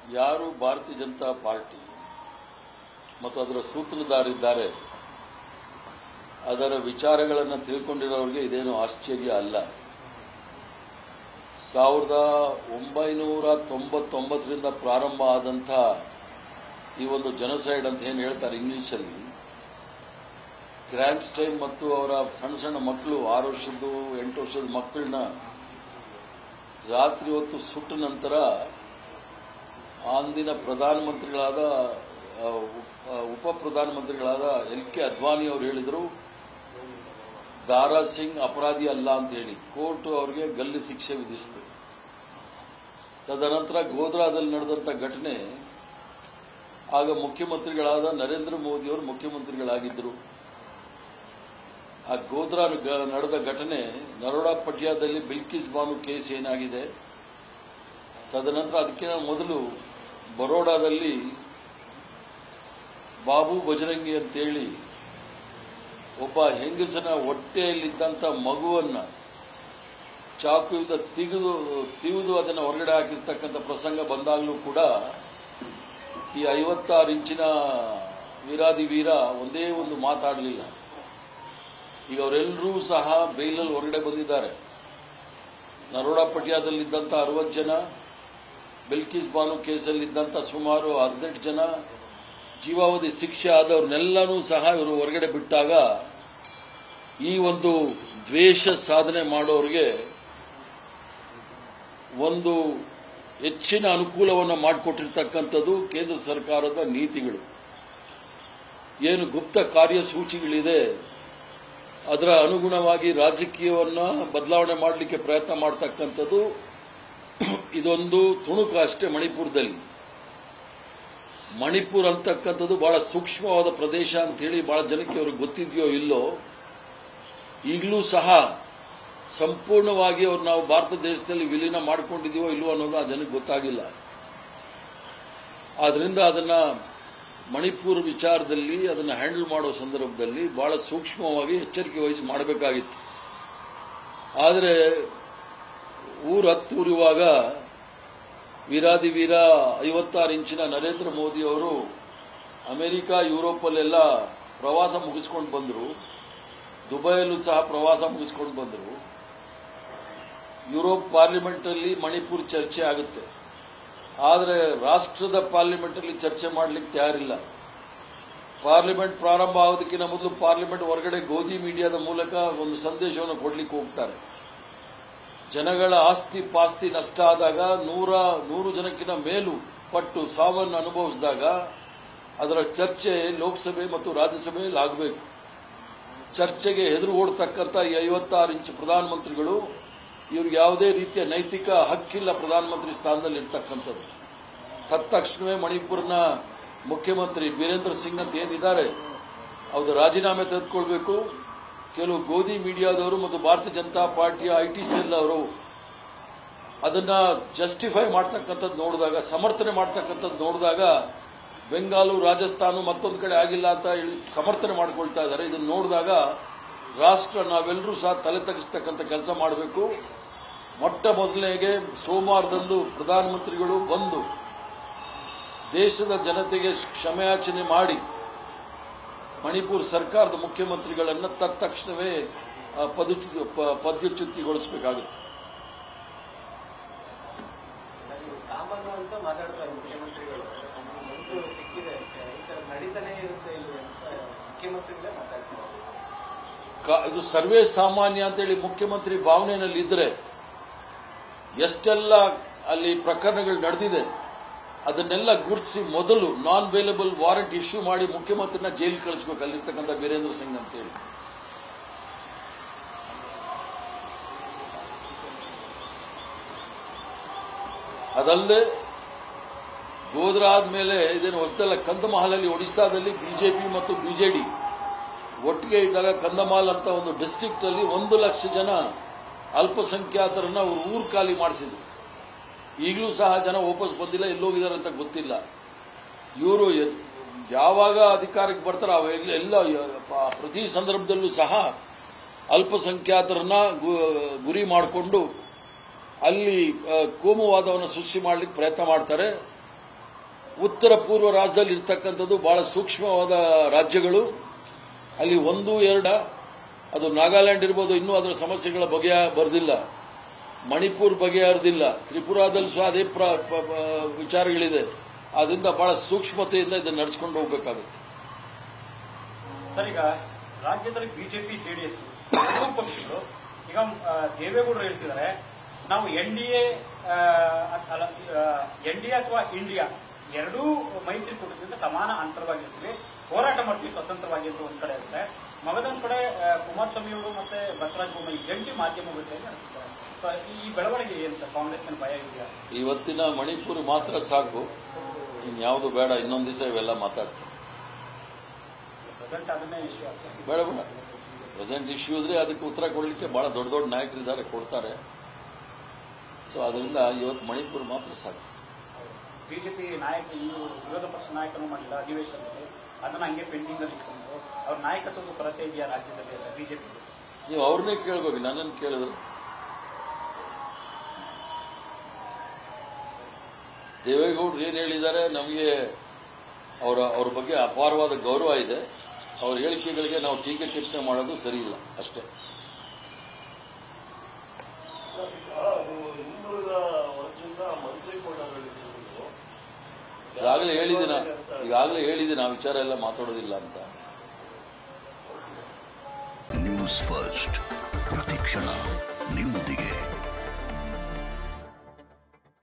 ಯಾರು ಭಾರತೀಯ ಜನತಾ ಪಾರ್ಟಿ ಮತ್ತು ಅದರ ಸೂತ್ರಧಾರಿದ್ದಾರೆ ಅದರ ವಿಚಾರಗಳನ್ನು ತಿಳ್ಕೊಂಡಿರೋರಿಗೆ ಇದೇನು ಆಶ್ಚರ್ಯ ಅಲ್ಲ ಸಾವಿರದ ಒಂಬೈನೂರ ತೊಂಬತ್ತೊಂಬತ್ತರಿಂದ ಪ್ರಾರಂಭ ಆದಂಥ ಈ ಒಂದು ಜನಸೈಡ್ ಅಂತ ಏನು ಹೇಳ್ತಾರೆ ಇಂಗ್ಲಿಷಲ್ಲಿ ಕ್ರ್ಯಾನ್ಸ್ಟೈನ್ ಮತ್ತು ಅವರ ಸಣ್ಣ ಸಣ್ಣ ಮಕ್ಕಳು ಆರು ವರ್ಷದ್ದು ಎಂಟು ವರ್ಷದ ಮಕ್ಕಳನ್ನ ರಾತ್ರಿ ಹೊತ್ತು ಸುಟ್ಟ ನಂತರ ಅಂದಿನ ಪ್ರಧಾನಮಂತ್ರಿಗಳಾದ ಆ, ಉಪ- ಆ, ಉಪ ಪ್ರಧಾನಮಂತ್ರಿಗಳಾದ ಎಲ್ ಕೆ ಅದ್ವಾನಿ ಅವರು ಹೇಳಿದರು ದಾರಾ ಸಿಂಗ್ ಅಪರಾಧಿ ಅಲ್ಲ ಅಂತ ಹೇಳಿ ಕೋರ್ಟ್ ಅವರಿಗೆ ಗಲ್ಲು ಶಿಕ್ಷೆ ವಿಧಿಸಿತು ತದನಂತರ ಗೋಧ್ರಾದಲ್ಲಿ ನಡೆದಂತ ಘಟನೆ ಆಗ ಮುಖ್ಯಮಂತ್ರಿಗಳಾದ ನರೇಂದ್ರ ಮೋದಿ ಅವರು ಮುಖ್ಯಮಂತ್ರಿಗಳಾಗಿದ್ದರು ಆ ಗೋಧ್ರಾ ಗ- ನಡೆದ ಘಟನೆ ನರೋಡಾ ಪಟ್ಯಾದಲ್ಲಿ ಬಿಲ್ಕಿಸ್ ಬಾನು ಕೇಸ್ ಏನಾಗಿದೆ ತದನಂತರ ಅದಕ್ಕಿಂತ ಮೊದಲು ಬರೋಡಾದಲ್ಲಿ ಬಾಬು ಬಜರಂಗಿ ಅಂತೇಳಿ ಒಬ್ಬ ಹೆಂಗಸನ ಹೊಟ್ಟೆಯಲ್ಲಿದ್ದಂಥ ಮಗುವನ್ನ ಚಾಕುವಿಂದ ತೆಗೆದು ತಿವಿದು ಅದನ್ನು ಹೊರಗಡೆ ಹಾಕಿರ್ತಕ್ಕಂಥ ಪ್ರಸಂಗ ಬಂದಾಗಲೂ ಕೂಡ ಈ ಐವತ್ತಾರು ಇಂಚಿನ ವೀರಾದಿ ವೀರ ಒಂದೇ ಒಂದು ಮಾತಾಡಲಿಲ್ಲ ಈಗ ಅವರೆಲ್ಲರೂ ಸಹ ಬೈಲಲ್ಲಿ ಹೊರಗಡೆ ಬಂದಿದ್ದಾರೆ ನರೋಡಾ ಪಟ್ಯಾದಲ್ಲಿದ್ದಂಥ ಅರವತ್ತು ಜನ ಬಿಲ್ಕಿಸ್ ಬಾನು ಕೇಸಲ್ಲಿದ್ದಂಥ ಸುಮಾರು ಹದಿನೆಂಟು ಜನ ಜೀವಾವಧಿ ಶಿಕ್ಷೆ ಆದವ್ರನ್ನೆಲ್ಲನೂ ಸಹ ಇವರು ಹೊರಗಡೆ ಬಿಟ್ಟಾಗ ಈ ಒಂದು ದ್ವೇಷ ಸಾಧನೆ ಮಾಡೋರಿಗೆ ಒಂದು ಹೆಚ್ಚಿನ ಅನುಕೂಲವನ್ನು ಮಾಡಿಕೊಟ್ಟಿರ್ತಕ್ಕಂಥದ್ದು ಕೇಂದ್ರ ಸರ್ಕಾರದ ನೀತಿಗಳು ಏನು ಗುಪ್ತ ಕಾರ್ಯಸೂಚಿಗಳಿದೆ ಅದರ ಅನುಗುಣವಾಗಿ ರಾಜಕೀಯವನ್ನ ಬದಲಾವಣೆ ಮಾಡಲಿಕ್ಕೆ ಪ್ರಯತ್ನ ಮಾಡ್ತಕ್ಕಂಥದ್ದು ಇದೊಂದು ತುಣುಕು ಅಷ್ಟೇ ಮಣಿಪುರದಲ್ಲಿ ಮಣಿಪುರ ಅಂತಕ್ಕಂಥದ್ದು ಬಹಳ ಸೂಕ್ಷ್ಮವಾದ ಪ್ರದೇಶ ಅಂತ ಹೇಳಿ ಬಹಳ ಜನಕ್ಕೆ ಅವ್ರಿಗೆ ಗೊತ್ತಿದೆಯೋ ಇಲ್ಲೋ ಈಗಲೂ ಸಹ ಸಂಪೂರ್ಣವಾಗಿ ಅವ್ರು ನಾವು ಭಾರತ ದೇಶದಲ್ಲಿ ವಿಲೀನ ಮಾಡ್ಕೊಂಡಿದೀವೋ ಇಲ್ವೋ ಅನ್ನೋದು ಆ ಜನಕ್ಕೆ ಗೊತ್ತಾಗಿಲ್ಲ ಆದ್ರಿಂದ ಅದನ್ನ ಮಣಿಪುರ ವಿಚಾರದಲ್ಲಿ ಅದನ್ನ ಹ್ಯಾಂಡಲ್ ಮಾಡೋ ಸಂದರ್ಭದಲ್ಲಿ ಬಹಳ ಸೂಕ್ಷ್ಮವಾಗಿ ಎಚ್ಚರಿಕೆ ವಹಿಸಿ ಮಾಡಬೇಕಾಗಿತ್ತು ಆದರೆ ಊರು ಹತ್ತೂರಿರುವಾಗ ವೀರಾದಿ ವೀರ ಐವತ್ತಾರು ಇಂಚಿನ ನರೇಂದ್ರ ಮೋದಿ ಅವರು ಅಮೆರಿಕ ಯುರೋಪಲ್ಲೆಲ್ಲ ಪ್ರವಾಸ ಮುಗಿಸ್ಕೊಂಡು ಬಂದರು ದುಬೈಯಲ್ಲೂ ಸಹ ಪ್ರವಾಸ ಮುಗಿಸ್ಕೊಂಡು ಬಂದರು ಯುರೋಪ್ ಪಾರ್ಲಿಮೆಂಟಲ್ಲಿ ಮಣಿಪುರ್ ಚರ್ಚೆ ಆಗುತ್ತೆ ಆದರೆ ರಾಷ್ಟ್ರದ ಪಾರ್ಲಿಮೆಂಟಲ್ಲಿ ಚರ್ಚೆ ಮಾಡಲಿಕ್ಕೆ ತಯಾರಿಲ್ಲ ಪಾರ್ಲಿಮೆಂಟ್ ಪ್ರಾರಂಭ ಆಗೋದಕ್ಕಿಂತ ಮೊದಲು ಪಾರ್ಲಿಮೆಂಟ್ ಹೊರಗಡೆ ಗೋಧಿ ಮೀಡಿಯಾದ ಮೂಲಕ ಒಂದು ಸಂದೇಶವನ್ನು ಕೊಡ್ಲಿಕ್ಕೆ ಹೋಗ್ತಾರೆ ಜನಗಳ ಆಸ್ತಿ ಪಾಸ್ತಿ ನಷ್ಟ ಆದಾಗ ನೂರ ನೂರು ಜನಕ್ಕಿಂತ ಮೇಲೂ ಪಟ್ಟು ಸಾವನ್ನು ಅನುಭವಿಸಿದಾಗ ಅದರ ಚರ್ಚೆ ಲೋಕಸಭೆ ಮತ್ತು ರಾಜ್ಯಸಭೆಯಲ್ಲಿ ಆಗಬೇಕು ಚರ್ಚೆಗೆ ಎದುರು ಓಡ್ತಕ್ಕಂಥ ಈ ಐವತ್ತಾರು ಇಂಚು ಪ್ರಧಾನಮಂತ್ರಿಗಳು ಇವ್ರಿಗೆ ಯಾವುದೇ ರೀತಿಯ ನೈತಿಕ ಹಕ್ಕಿಲ್ಲ ಪ್ರಧಾನಮಂತ್ರಿ ಸ್ಥಾನದಲ್ಲಿ ಇರ್ತಕ್ಕಂಥದ್ದು ತತ್ಕ್ಷಣವೇ ಮಣಿಪುರ್ನ ಮುಖ್ಯಮಂತ್ರಿ ಬೀರೇಂದ್ರ ಸಿಂಗ್ ಅಂತ ಏನಿದ್ದಾರೆ ಅವ್ರದ್ದು ರಾಜೀನಾಮೆ ತೆಗೆದುಕೊಳ್ಬೇಕು ಕೆಲವು ಗೋಧಿ ಮೀಡಿಯಾದವರು ಮತ್ತು ಭಾರತೀಯ ಜನತಾ ಪಾರ್ಟಿಯ ಐಟಿ ಸೆಲ್ ಅವರು ಅದನ್ನ ಜಸ್ಟಿಫೈ ಮಾಡ್ತಕ್ಕಂಥದ್ದು ನೋಡಿದಾಗ ಸಮರ್ಥನೆ ಮಾಡ್ತಕ್ಕಂಥದ್ದು ನೋಡಿದಾಗ ಬೆಂಗಾಲು ರಾಜಸ್ಥಾನ ಮತ್ತೊಂದು ಕಡೆ ಆಗಿಲ್ಲ ಅಂತ ಹೇಳಿ ಸಮರ್ಥನೆ ಮಾಡ್ಕೊಳ್ತಾ ಇದ್ದಾರೆ ಇದನ್ನು ನೋಡಿದಾಗ ರಾಷ್ಟ್ರ ನಾವೆಲ್ಲರೂ ಸಹ ತಲೆ ತಗ್ಗಿಸ್ತಕ್ಕಂಥ ಕೆಲಸ ಮಾಡಬೇಕು ಮೊಟ್ಟ ಮೊದಲನೆಗೆ ಸೋಮವಾರದಂದು ಪ್ರಧಾನಮಂತ್ರಿಗಳು ಬಂದು ದೇಶದ ಜನತೆಗೆ ಕ್ಷಮೆಯಾಚನೆ ಮಾಡಿ ಮಣಿಪುರ ಸರ್ಕಾರದ ಮುಖ್ಯಮಂತ್ರಿಗಳನ್ನು ತತ್ಕ್ಷಣವೇ ಆ, ಪದಚ್ಯುತಿ ಪ- ಪದಚ್ಯುತಿಗೊಳಿಸಬೇಕಾಗುತ್ತೆ ಸರ್, ಇವ್ರು ಸಾಮಾನ್ಯ ಅಂತ ಮಾತಾಡ್ತಾರೆ ಮುಖ್ಯಮಂತ್ರಿಗಳು ಒಂದು ಸಿಕ್ಕಿದೆ ಈ ತರ ನಡೀತಾನೆ ಇರುತ್ತೆ ಇಲ್ಲಿ ಅಂತ ಮುಖ್ಯಮಂತ್ರಿಗಳೇ ಮಾತಾಡ್ತಾರೆ ಕ- ಇದು ಸರ್ವೇ ಸಾಮಾನ್ಯ ಅಂತೇಳಿ ಮುಖ್ಯಮಂತ್ರಿ ಭಾವನೆಯಲ್ಲಿ ಇದ್ರೆ ಎಷ್ಟೆಲ್ಲ ಅಲ್ಲಿ ಪ್ರಕರಣಗಳು ನಡೆದಿದೆ ಅದನ್ನೆಲ್ಲ ಗುರುತಿಸಿ ಮೊದಲು ನಾನ್ ಬೇಲಬಲ್ ವಾರೆಂಟ್ ಇಶ್ಯೂ ಮಾಡಿ ಮುಖ್ಯಮಂತ್ರಿನ ಜೈಲ್ ಕಳಿಸ್ಬೇಕು ಅಲ್ಲಿರ್ತಕ್ಕಂಥ ವೀರೇಂದ್ರ ಸಿಂಗ್ ಅಂತೇಳಿ ಅದಲ್ಲದೆ ಗೋಧ್ರಾ ಆದ್ಮೇಲೆ ಇದೇನು ಹೊಸದಲ್ಲ ಕಂದಮಹಲಲ್ಲಿ ಒಡಿಶಾದಲ್ಲಿ ಬಿಜೆಪಿ ಮತ್ತು ಬಿಜೆಡಿ ಒಟ್ಟಿಗೆ ಇದ್ದಾಗ ಕಂದಮಾಲ್ ಅಂತ ಒಂದು ಡಿಸ್ಟ್ರಿಕ್ಟ್ ಅಲ್ಲಿ ಒಂದು ಲಕ್ಷ ಜನ ಅಲ್ಪಸಂಖ್ಯಾತರನ್ನ ಅವರು ಊರು ಖಾಲಿ ಮಾಡಿಸಿದ್ರು ಈಗಲೂ ಸಹ ಜನ ವಾಪಸ್ ಬಂದಿಲ್ಲ ಎಲ್ಲೋಗಿದ್ದಾರೆ ಅಂತ ಗೊತ್ತಿಲ್ಲ ಇವರು ಯಾವಾಗ ಅಧಿಕಾರಕ್ಕೆ ಬರ್ತಾರೋ ಅವಾಗ ಎಲ್ಲ ಪ- ಪ್ರತಿ ಸಂದರ್ಭದಲ್ಲೂ ಸಹ ಅಲ್ಪಸಂಖ್ಯಾತರನ್ನ ಗು- ಗುರಿ ಮಾಡಿಕೊಂಡು ಅಲ್ಲಿ ಆ, ಕೋಮುವಾದವನ್ನು ಸೃಷ್ಟಿ ಮಾಡಲಿಕ್ಕೆ ಪ್ರಯತ್ನ ಮಾಡ್ತಾರೆ ಉತ್ತರ ಪೂರ್ವ ರಾಜ್ಯದಲ್ಲಿ ಇರ್ತಕ್ಕಂಥದ್ದು ಬಹಳ ಸೂಕ್ಷ್ಮವಾದ ರಾಜ್ಯಗಳು ಅಲ್ಲಿ ಒಂದು ಎರಡ ಅದು ನಾಗಾಲ್ಯಾಂಡ್ ಇರ್ಬೋದು ಇನ್ನೂ ಅದರ ಸಮಸ್ಯೆಗಳ ಬಗೆಯ ಬರೆದಿಲ್ಲ ಮಣಿಪುರ್ ಬಗೆಹರಿದಿಲ್ಲ ತ್ರಿಪುರಾದಲ್ಲಿ ಸಹ ಅದೇ ಪ್ರ- ಪ- ಪ- ವಿಚಾರಗಳಿದೆ ಆದ್ರಿಂದ ಬಹಳ ಸೂಕ್ಷ್ಮತೆಯಿಂದ ಇದನ್ನು ನಡೆಸ್ಕೊಂಡು ಹೋಗಬೇಕಾಗುತ್ತೆ ಸರ್ ಈಗ ರಾಜ್ಯದಲ್ಲಿ ಬಿಜೆಪಿ ಜೆಡಿಎಸ್ ಎರಡೂ ಪಕ್ಷಗಳು ಈಗ ಆ, ದೇವೇಗೌಡರು ಹೇಳ್ತಿದ್ದಾರೆ ನಾವು ಎನ್ ಡಿ ಎ ಅಲ್ಲ ಎನ್ ಡಿ ಎ ಅಥವಾ ಇಂಡಿಯಾ ಎರಡೂ ಮೈತ್ರಿಕೂಟದಿಂದ ಸಮಾನ ಅಂತರವಾಗಿರ್ತೀವಿ ಹೋರಾಟ ಮಾಡ್ತೀವಿ ಸ್ವತಂತ್ರವಾಗಿ ಅಂತ ಒಂದ್ ಕಡೆ ಇರುತ್ತೆ ಮಗದೊಂದ್ ಕಡೆ ಆ, ಕುಮಾರಸ್ವಾಮಿ ಅವರು ಮತ್ತೆ ಬಸವರಾಜ ಬೊಮ್ಮಾಯಿ ಜಂಟಿ ಮಾಧ್ಯಮಗಳಲ್ಲಿ ನಡೆಸಿದ್ದಾರೆ ಸೊ ಈ ಬೆಳವಣಿಗೆ ಏನು ಸರ್ ಕಾಂಗ್ರೆಸ್ನ ಭಯ ಇದೆಯಾ ಇವತ್ತಿನ ಮಣಿಪುರ ಮಾತ್ರ ಸಾಕು ಇನ್ಯಾವುದು ಬೇಡ ಇನ್ನೊಂದು ದಿವಸ ಇವೆಲ್ಲ ಮಾತಾಡ್ತಾರೆ ಪ್ರೆಸೆಂಟ್ ಅದನ್ನೇ ಇಶ್ಯೂ ಆಗ್ತದೆ ಬೇಡ ಬೇಡ ಪ್ರೆಸೆಂಟ್ ಇಶ್ಯೂ ಇದ್ರೆ ಅದಕ್ಕೆ ಉತ್ತರ ಕೊಡಲಿಕ್ಕೆ ಬಹಳ ದೊಡ್ಡ ದೊಡ್ಡ ನಾಯಕರಿದ್ದಾರೆ ಕೊಡ್ತಾರೆ ಸೊ ಅದರಿಂದ ಇವತ್ತು ಮಣಿಪುರ ಮಾತ್ರ ಸಾಕು ಬಿಜೆಪಿ ನಾಯಕ ಈ ವಿರೋಧ ಪಕ್ಷ ನಾಯಕರು ಮಾಡಿಲ್ಲ ಅಧಿವೇಶನದಲ್ಲಿ ಅದನ್ನ ಹಂಗೆ ಪೆಂಡಿಂಗ್ ಅಲ್ಲಿ ಇಟ್ಕೊಂಡು ಅವ್ರ ನಾಯಕತ್ವದ ಕೊರತೆ ಇದೆಯಾ ರಾಜ್ಯದಲ್ಲಿ ಬಿಜೆಪಿ ನೀವು ಅವ್ರನ್ನೇ ಕೇಳ್ಬೇಕು ನನ್ನನ್ನು ಕೇಳಿದ್ರು ದೇವೇಗೌಡರು ಏನು ಹೇಳಿದ್ದಾರೆ ನಮಗೆ ಅವರ ಅವ್ರ ಬಗ್ಗೆ ಅಪಾರವಾದ ಗೌರವ ಇದೆ ಅವ್ರ ಹೇಳಿಕೆಗಳಿಗೆ ನಾವು ಟೀಕೆ ಟಿಪ್ಪಣಿ ಮಾಡೋದು ಸರಿ ಇಲ್ಲ ಅಷ್ಟೇ ಅದು ಹಿಂದುಳಿದ ವರ್ಗದಿಂದ ಮಂತ್ರಿಕೂಟಗಳಿದ್ದು ಈಗಾಗಲೇ ಹೇಳಿದಿನ ಈಗಾಗಲೇ ಹೇಳಿದ್ದೀನಿ ಆ ವಿಚಾರ ಎಲ್ಲ ಮಾತಾಡೋದಿಲ್ಲ ಅಂತ ನ್ಯೂಸ್ ಫಸ್ಟ್ ಪ್ರತಿಕ್ಷಣ ನಿಮ್ಮ